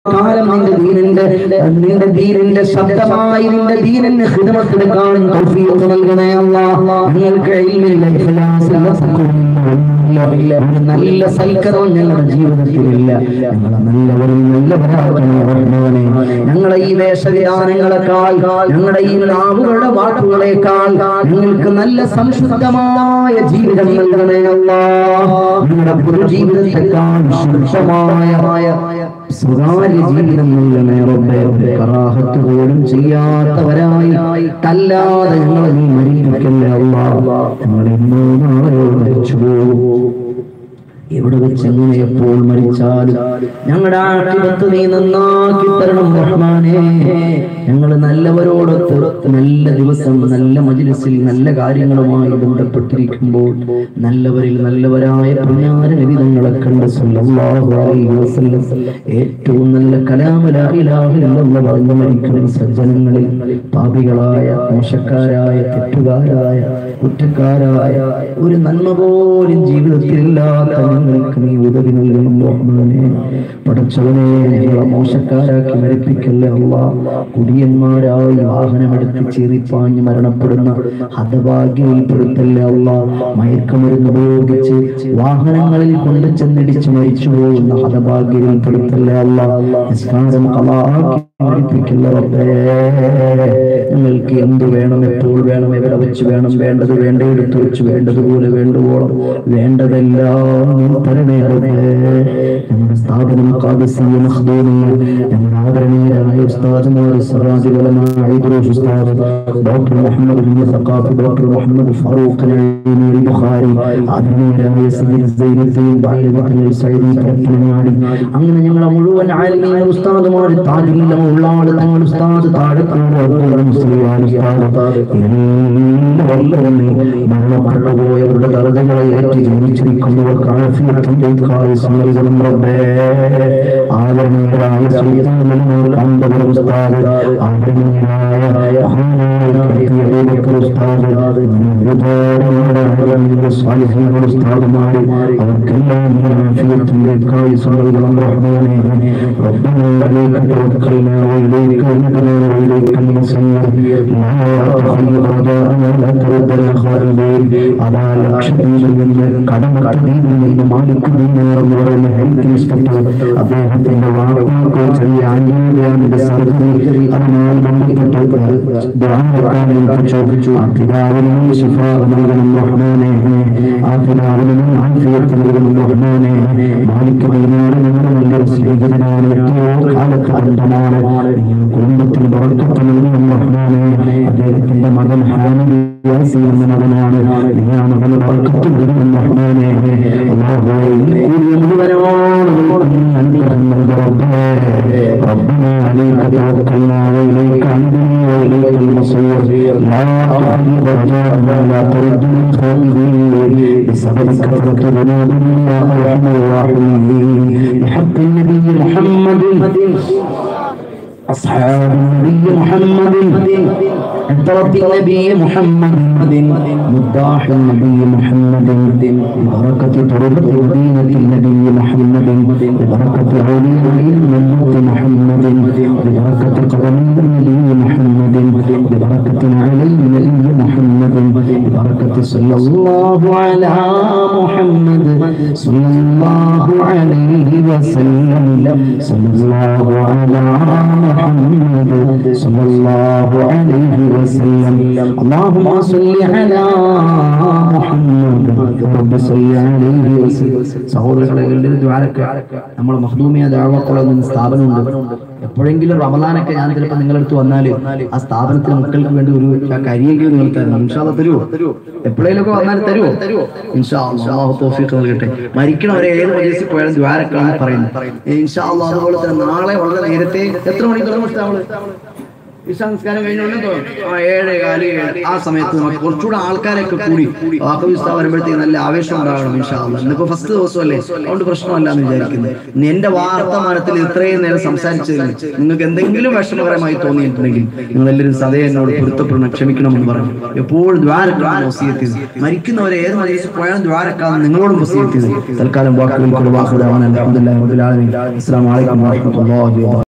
കാലം നിന്റെ ദീനിന്റെ നിന്റെ ദീനിന്റെ ശബ്ദമായി നിന്റെ ദീനിന്റെ ഹിതമത്തെടുക്കാനും തൗഫീഖ് നൽകണേ അല്ലാ ഞങ്ങൾക്ക് ഇൽമില്ല ഇഖ്ലാസില്ല സക്കൂനില്ല ഒരു നല്ല സൽക്കരവും ഞങ്ങളുടെ ജീവിതത്തിലില്ല ഞങ്ങളെ നല്ലവരും നല്ലവരാകണേ റഹ്മാനേ ഞങ്ങളെ ഈ വേഷവിധാനങ്ങളെക്കാൾ ഞങ്ങളുടെ ഈ നാവുകളുടെ വാക്കുകളെക്കാൾ ഞങ്ങൾക്ക് നല്ല സംശുദ്ധമായ ജീവിതം നൽകണേ അല്ലാ ഞങ്ങളുടെ പൊതുജീവിതത്തെക്കാൾ ശുദ്ധമായ സ്വകാര്യ ജീവിതം നൽകണേ റബ്ബേ കറാഹത്ത് പോലും ചെയ്യാത്തവരായി തല്ലാതെ ഞങ്ങളെ നീ മരിപ്പിക്കല്ലേ അല്ലാ ഞങ്ങൾ ഇന്നോ നാളെയോ മരിച്ചു പോകും എവിടെ വെച്ച് എങ്ങനെ എപ്പോൾ മരിച്ചാലും ഞങ്ങളുടെ ആട്ടിപത്ത് നീ നന്നാക്കി തരണം റഹ്മാനേ ഞങ്ങൾ നല്ലവരോടൊത്ത് നല്ല ദിവസം നല്ല മജിലിസിൽ നല്ല കാര്യങ്ങളുമായി ബന്ധപ്പെട്ടിരിക്കുമ്പോൾ നല്ലവരിൽ നല്ലവരായ പുണ്യാര നിബിതങ്ങളെ കണ്ട് സല്ലല്ലാഹു അലൈഹി വസല്ലം ഏറ്റവും നല്ല കലാമലാഹിലാഹിലെന്ന് പറഞ്ഞു മരിക്കുന്ന സജ്ജനങ്ങളിൽ പാപികളായ മോശക്കാരായ തെറ്റുകാരായ കുറ്റക്കാരായ ഒരു നന്മ പോലും ജീവിതത്തിലില്ലാത്ത ഞങ്ങൾക്ക് നീ ഉദവി നൽകണം റഹ്മാനെ പടച്ചവനെ ഞങ്ങളെ മോശക്കാരാക്കി മരിപ്പിക്കല്ലേ അല്ല കുടിയന്മാരായി വാഹനമെടുത്ത് ചീറിപ്പാഞ്ഞ് മരണപ്പെടുന്ന ഹതഭാഗ്യയിൽപ്പെടുത്തല്ലേ അല്ല മയക്കമരുന്ന് ഉപയോഗിച്ച് വാഹനങ്ങളിൽ കൊണ്ട് ചെന്നിടിച്ച് മരിച്ചു പോകുന്ന ഹതഭാഗ്യയിൽപ്പെടുത്തല്ലേ അല്ല നിസ്കാരം കളാക്കി മരിപ്പിക്കല്ല റബ്ബേ ഞങ്ങൾക്ക് എന്ത് വേണം എപ്പോൾ വേണം എവിടെ വെച്ച് വേണം വേണ്ടത് വേണ്ടയിടത്ത് വെച്ച് വേണ്ടതുപോലെ വേണ്ടുവോളം വേണ്ടതെല്ലാം നീ തരണേ റബ്ബേ ഞങ്ങളുടെ സ്ഥാപനം കാദസിയ മഖ്ദൂമിയ ഞങ്ങളുടെ ആദരണീയരായ ഉസ്താദുമാർ സറാജ് ഉലമായ ഇദ്രീസ് ഉസ്താദ് ഡോക്ടർ മുഹമ്മദ് ബിൻ സഖാഫി ഡോക്ടർ മുഹമ്മദ് ഫറൂഖ് നഈമി ബുഖാരി ആദരണീയരായ സയ്യിദ് സൈനുദ്ദീൻ ബാലിബക്കർ സൈദി പരപ്പനങ്ങാടി അങ്ങനെ ഞങ്ങളെ മുഴുവൻ ആലിമീയ ഉസ്താദുമാർ താജില്ല ഉള്ളാട് തങ്ങൾ ഉസ്താദ് താഴെക്കാട് അബ്ദുൽ മുസ്ലിം ഉസ്താദ് എല്ലാവരും മരണം മരണപോയവരുടെ ദർജകളെ ഏറ്റി ജീവിച്ചിരിക്കുന്നവർക്ക് ആഫിയത്തും കായുസ്സും നൽകണം റബ്ബേ ആദരണീയരായ സുൽത്താനുൽ അമ്പത് ഉസ്താദ് ആദരണീയരായ മഹാനായ അബൂബക്കർ ഉസ്താദ് ഒരുപാട് സ്വാലിഹീങ്ങൾ ഉസ്താദുമാര് അവർക്കെല്ലാം ആഫിയത്തും കായുസ്സും നൽകണം റഹ്മാനേ ربنا عليك توكلنا واليك نبنا واليك المصير لا تخيب رجاءنا لا تردنا خائبين على ലക്ഷദ്വീപിൽ നിന്ന് കടമട്ട ദ്വീപിൽ നിന്ന് മാലിക് ദീനാർ എന്ന് പറയുന്ന ഹെൽത്ത് ഇൻസ്പെക്ടർ അദ്ദേഹത്തിന്റെ വാക്കുകൾക്ക് ചെറിയ ആന്റിബയോട്ടിക് സർജറി അതുമായി ബന്ധപ്പെട്ട് ദ്വാരക്കാൻ ചോദിച്ചു ആ പിതാവിന് ശിഫ നൽകണം റഹ്മാനെ ആ പിതാവിന് ആഫിയത്ത് നൽകണം റഹ്മാനെ മാലിക് ദീനാർ നിങ്ങളുടെ നല്ലൊരു സ്നേഹിതനാണ് എത്രയോ കാലത്ത് ബന്ധമാണ് കുടുംബത്തിൽ പുറത്തു നൽകണം റഹ്മാനെ അദ്ദേഹത്തിന്റെ മകൻ ഹാനബി യാസി എന്ന മകനാണ് നീ ആ മകന് പുറത്തു നൽകണം റഹ്മാനെ അല്ലാഹുവേ ഈ കൂലി മുഴുവനോളം നന്ദി നൽകുന്ന റബ്ബേ ربنا عليك توكلنا واليك عبدنا واليك المصير لا تحرم رجاءنا لا تردنا خائبين بسبب كثرة ذنوبنا يا ارحم الراحمين بحق النبي محمد أصحاب النبي محمد عطرة النبي محمد مداح النبي محمد ببركة تربة مدينة النبي محمد ببركة علياء المنة محمد ببركة قدمي النبي محمد ببركة علي النبي محمد ببركة صلى الله على محمد صلى الله عليه وسلم صلى الله على محمد صلى الله عليه وسلم اللهم صل على محمد رب صل عليه وسلم സഹോദരങ്ങളെ എല്ലാവരും ദ്വാരക്ക് നമ്മളെ മഹ്ദൂമിയ ദാവക്കുള്ള സ്ഥാപനമുണ്ട് എപ്പോഴെങ്കിലും റമദാനൊക്കെ ഞാൻ ചിലപ്പോൾ നിങ്ങളുടെ അടുത്ത് വന്നാൽ ആ സ്ഥാപനത്തിന് മക്കൾക്ക് വേണ്ടി ഒരു ആ കരിയെങ്കിലും നിങ്ങൾ തരണം ഇൻഷാല്ല തരുമോ എപ്പോഴേലും ഒക്കെ വന്നാൽ തരുമോ ഇൻഷാ അള്ളാഹു തോഫീഖ് നൽകട്ടെ മരിക്കണവരെ ഏത് മജീസിൽ പോയാലും ദ്വാരക്കാണ് പറയുന്നത് ഇൻഷാ അള്ളാഹ് അതുപോലെ തന്നെ നാളെ വളരെ നേരത്തെ എത്ര മണിക്ക് തുടങ്ങും ഉസ്താദ്? ഇശാ നിസ്കാരം കഴിഞ്ഞ ഉടനെ തുടങ്ങും. ആ ഏഴ് കാല് ഏഴ്. ആ സമയത്ത് നമുക്ക് കുറച്ചുകൂടെ ആൾക്കാരൊക്കെ കൂടി വാക്കവിസ്ത വരുമ്പോഴത്തേക്ക് നല്ല ആവേശം ഉണ്ടാവണം ഇൻഷാല്ല ഇന്നിപ്പോ ഫസ്റ്റ് ദിവസമല്ലേ അതുകൊണ്ട് പ്രശ്നമല്ല എന്ന് വിചാരിക്കുന്നത് ഇനി എന്റെ വാർത്തമാനത്തിൽ ഇത്രയും നേരം സംസാരിച്ചതിൽ നിങ്ങൾക്ക് എന്തെങ്കിലും വിഷമകരമായി തോന്നിയിട്ടുണ്ടെങ്കിൽ നിങ്ങൾ എല്ലാവരും സദയം എന്നോട് പൊരുത്തപ്പെടണം ക്ഷമിക്കണമെന്ന് പറഞ്ഞു എപ്പോഴും ദ്വാരക്കാണ് വസീയത്തിൽ മരിക്കുന്നവരെ ഏത് മജീസിൽ പോയാലും ദ്വാരക്കാന്ന് നിങ്ങളോടും വസീയത്തിൽ തൽക്കാലം വാക്കുകൾ വാക്കുകളാണ് അലഹമുല്ലാ അസ്സാം വലൈക്കും വാഹമത്തുള്ളാഹി വബറകാതുഹു